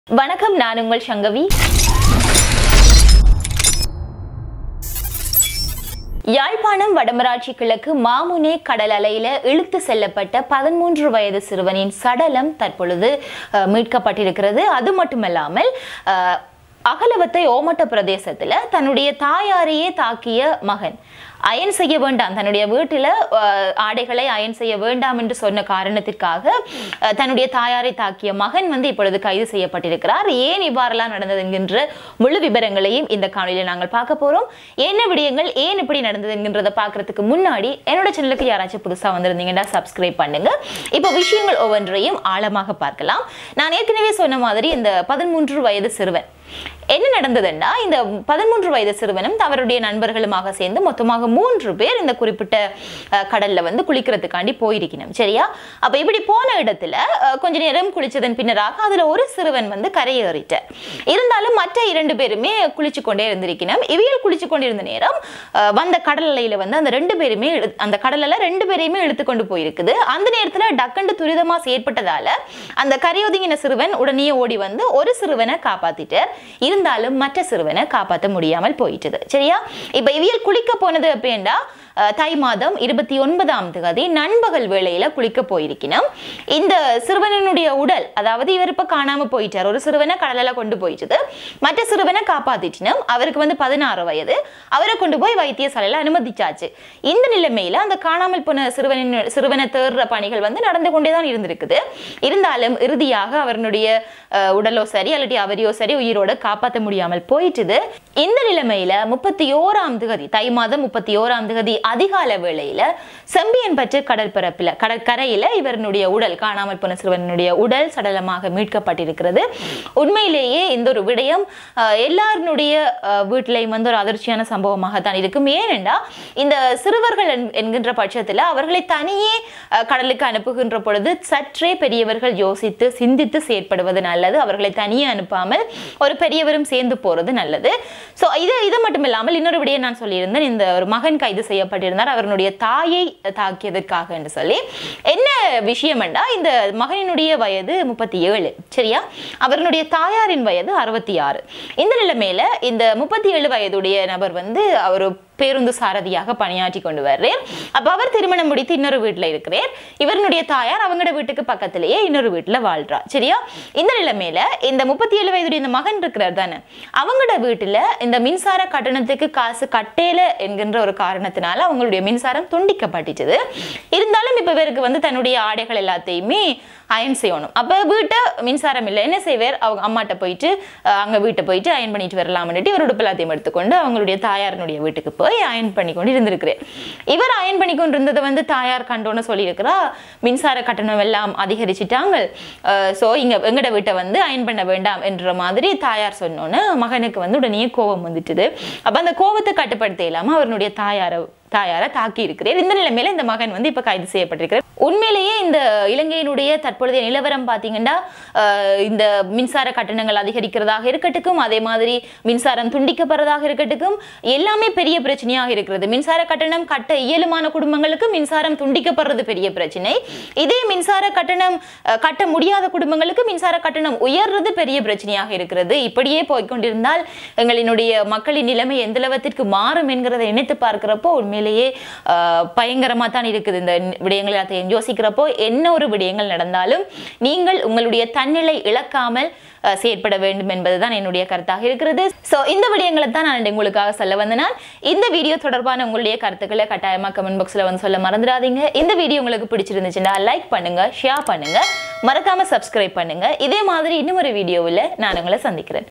வணக்கம் நான் உங்கள் சங்கவி யாழ்ப்பாணம் வடமராட்சி கிழக்கு மாமுனே கடல் அலையில இழுத்து செல்லப்பட்ட பதிமூன்று வயது சிறுவனின் சடலம் தற்பொழுது அஹ், மீட்கப்பட்டிருக்கிறது அது மட்டுமல்லாமல் அஹ், அகலவத்தை ஓமட்ட பிரதேசத்துல தன்னுடைய தாயாரையே தாக்கிய மகன் அயன் செய்ய வேண்டாம் தன்னுடைய வீட்டில் ஆடைகளை அயன் செய்ய வேண்டாம் என்று சொன்ன காரணத்திற்காக அஹ், தன்னுடைய தாயாரை தாக்கிய மகன் வந்து இப்பொழுது கைது செய்யப்பட்டிருக்கிறார் ஏன் இவ்வாறெல்லாம் நடந்தது என்கின்ற முழு விவரங்களையும் இந்த காணொலியில் நாங்கள் பார்க்க போறோம் என்ன விடயங்கள் ஏன் இப்படி நடந்தது என்கின்றத பார்க்கறதுக்கு முன்னாடி என்னோட சேனலுக்கு யாராச்சும் புதுசாக வந்திருந்தீங்கன்னா சப்ஸ்கிரைப் பண்ணுங்க இப்போ விஷயங்கள் ஒவ்வொன்றையும் ஆழமாக பார்க்கலாம் நான் ஏற்கனவே சொன்ன மாதிரி இந்த பதிமூன்று வயது சிறுவன் என்ன நடந்ததுன்னா இந்த பதிமூன்று வயது சிறுவனும் அவருடைய நண்பர்களுமாக சேர்ந்து மொத்தமாக மூன்று பேர் இந்த குறிப்பிட்ட அஹ், கடல்ல வந்து குளிக்கிறதுக்காண்டி போயிருக்கணும் சரியா அப்ப இப்படி போன இடத்துல அஹ், கொஞ்ச நேரம் குளிச்சதன் பின்னராக அதுல ஒரு சிறுவன் வந்து கரையேறிட்டார் இருந்தாலும் மற்ற இரண்டு பேருமே குளிச்சு கொண்டே இருந்திருக்கணும் இவியல் குளிச்சு கொண்டிருந்த நேரம் அஹ், வந்த கடல் அலையில வந்து அந்த ரெண்டு பேருமே இழு- அந்த கடல்ல ரெண்டு பேரையுமே இழுத்து கொண்டு போயிருக்குது அந்த நேரத்துல டக்கண்டு துரிதமா செயற்பட்டதால அந்த கரையொதுங்கின சிறுவன் உடனே ஓடி வந்து ஒரு சிறுவனை காப்பாத்திட்டார் இருந்தாலும் மற்ற சிறுவனை காப்பாற்ற முடியாமல் போயிட்டது சரியா இப்ப இவியல் குளிக்க போனது அப்படின்னா அஹ், தை மாதம் இருபத்தி ஒன்பதாம் தேதி நண்பகல் வேளையில குளிக்க போயிருக்கணும் இந்த சிறுவனுடைய உடல் அதாவது இவர் இப்ப காணாம போயிட்டார் ஒரு சிறுவனை கடலில் கொண்டு போயிட்டது மற்ற சிறுவனை காப்பாத்திட்டினோம் அவருக்கு வந்து பதினாறு வயது அவரை கொண்டு போய் வைத்தியசாலையில அனுமதிச்சாச்சு இந்த நிலைமையில அந்த காணாமல் போன சிறுவனின் சிறுவனை தேடுற பணிகள் வந்து நடந்து கொண்டே தான் இருந்திருக்குது இருந்தாலும் இறுதியாக அவருடைய அஹ், உடலோ சரி அல்லது அவரையோ சரி உயிரோட காப்பாற்ற முடியாமல் போயிட்டுது இந்த நிலைமையில முப்பத்தி ஓராம் திகதி தை மாதம் முப்பத்தி ஓராம் திகதி அதிகால வேளையில செம்பியன்பற்று கடற்பரப்புல கடற்கரையில இவருடைய உடல் காணாமல் போன சிறுவனுடைய உடல் சடலமாக மீட்கப்பட்டிருக்கிறது உண்மையிலேயே இந்த ஒரு விடயம் அஹ், எல்லாருடைய அஹ், வீட்டிலையும் வந்து ஒரு அதிர்ச்சியான சம்பவமாக தான் இருக்கும் ஏனென்றா இந்த சிறுவர்கள் என்- என்கின்ற பட்சத்துல அவர்களை தனியே அஹ், கடலுக்கு அனுப்புகின்ற பொழுது சற்றே பெரியவர்கள் யோசித்து சிந்தித்து செயற்படுவது நல்லது அவர்களை தனியே அனுப்பாமல் ஒரு பெரியவரும் சேர்ந்து போறது நல்லது ஸோ இது இது மட்டும் இல்லாமல் இன்னொரு விடயம் நான் சொல்லியிருந்தேன் இந்த ஒரு மகன் கைது செய்யப்பட்டிருந்தார் அவருடைய தாயை தாக்கியதற்காக என்று சொல்லி என்ன விஷயம் என்றா இந்த மகனினுடைய வயது முப்பத்தி ஏழு சரியா அவருடைய தாயாரின் வயது அறுபத்தி ஆறு இந்த நிலைமையில இந்த முப்பத்தி ஏழு வயதுடைய நபர் வந்து அவர் பேருந்து சாரதியாக பணியாற்றி கொண்டு வர்றார் அப்ப அவர் திருமணம் முடித்து இன்னொரு வீட்டுல இருக்கிறார் இவருடைய தாயார் அவங்களோட வீட்டுக்கு பக்கத்திலேயே இன்னொரு வீட்டுல வாழ்றா சரியா இந்த நிலைமையில இந்த முப்பத்தி ஏழு வயதுடைய இந்த மகன் இருக்கிறார் தானே அவங்களோட வீட்டுல இந்த மின்சார கட்டணத்துக்கு காசு கட்டேல என்கின்ற ஒரு காரணத்தினால அவங்களுடைய மின்சாரம் துண்டிக்கப்பட்டுச்சுது இருந்தாலும் இப்ப இவருக்கு வந்து தன்னுடைய ஆடைகள் எல்லாத்தையுமே அயன் செய்யணும் அப்ப வீட்டை மின்சாரம் இல்லை என்ன செய்வார் அவங்க அம்மாட்ட போயிட்டு அஹ், அங்க வீட்டை போயிட்டு அயன் பண்ணிட்டு வரலாம்னுட்டு இவர் உடுப்பு எல்லாத்தையும் எடுத்துக்கொண்டு அவங்களுடைய தாயாரினுடைய வீட்டுக்கு போய் அயன் பண்ணி கொண்டு இருந்திருக்கிறார் இவர் அயன் பண்ணி கொண்டு இருந்ததை வந்து தாயார் கண்டோன்னு சொல்லியிருக்கிறா மின்சார கட்டணம் எல்லாம் அதிகரிச்சிட்டாங்க ஸோ இங்க எங்கட வீட்டை வந்து அயன் பண்ண வேண்டாம் என்ற மாதிரி தாயார் சொன்னோன்னு மகனுக்கு வந்து உடனே கோபம் வந்துட்டுது அப்ப அந்த கோபத்தை கட்டுப்படுத்த இல்லாம அவருடைய தாயாரை தாயாரை தாக்கி இருக்கிறார் இந்த நிலைமையில இந்த மகன் வந்து இப்ப கைது செய்யப்பட்டிருக்கிறார் உண்மையிலேயே இந்த இலங்கையினுடைய தற்பொழுதைய நிலவரம் பாத்தீங்கன்னா அஹ், இந்த மின்சார கட்டணங்கள் அதிகரிக்கிறதாக இருக்கட்டும் அதே மாதிரி மின்சாரம் துண்டிக்கப்படுறதாக இருக்கட்டும் எல்லாமே பெரிய பிரச்சனையாக இருக்கிறது மின்சார கட்டணம் கட்ட இயலுமான குடும்பங்களுக்கு மின்சாரம் துண்டிக்கப்படுறது பெரிய பிரச்சனை இதே மின்சார கட்டணம் அஹ், கட்ட முடியாத குடும்பங்களுக்கு மின்சார கட்டணம் உயர்றது பெரிய பிரச்சனையாக இருக்கிறது இப்படியே போய்க்கொண்டிருந்தால் எங்களினுடைய மக்களின் நிலைமை எந்த அளவத்திற்கு மாறும் என்கிறதை நினைத்து பார்க்கிறப்போ உண்மையிலேயே ஆஹ், பயங்கரமா தான் இருக்குது இந்த விடயங்கள் எல்லாத்தையும் யோசிக்கிறப்போ என்ன ஒரு விடயங்கள் நடந்தாலும் நீங்கள் உங்களுடைய தன்னிலை இழக்காமல் ஆஹ், செயற்பட வேண்டும் என்பதுதான் என்னுடைய கருத்தாக இருக்கிறது ஸோ இந்த விடயங்களை தான் நான் உங்களுக்காக சொல்ல வந்தனால் இந்த வீடியோ தொடர்பான உங்களுடைய கருத்துக்களை கட்டாயமா கமெண்ட் பாக்ஸ்ல வந்து சொல்ல மறந்துடாதீங்க இந்த வீடியோ உங்களுக்கு பிடிச்சிருந்துச்சுன்னா லைக் பண்ணுங்க ஷேர் பண்ணுங்க மறக்காம சப்ஸ்கிரைப் பண்ணுங்க இதே மாதிரி இன்னும் ஒரு வீடியோவில் நான் உங்களை சந்திக்கிறேன்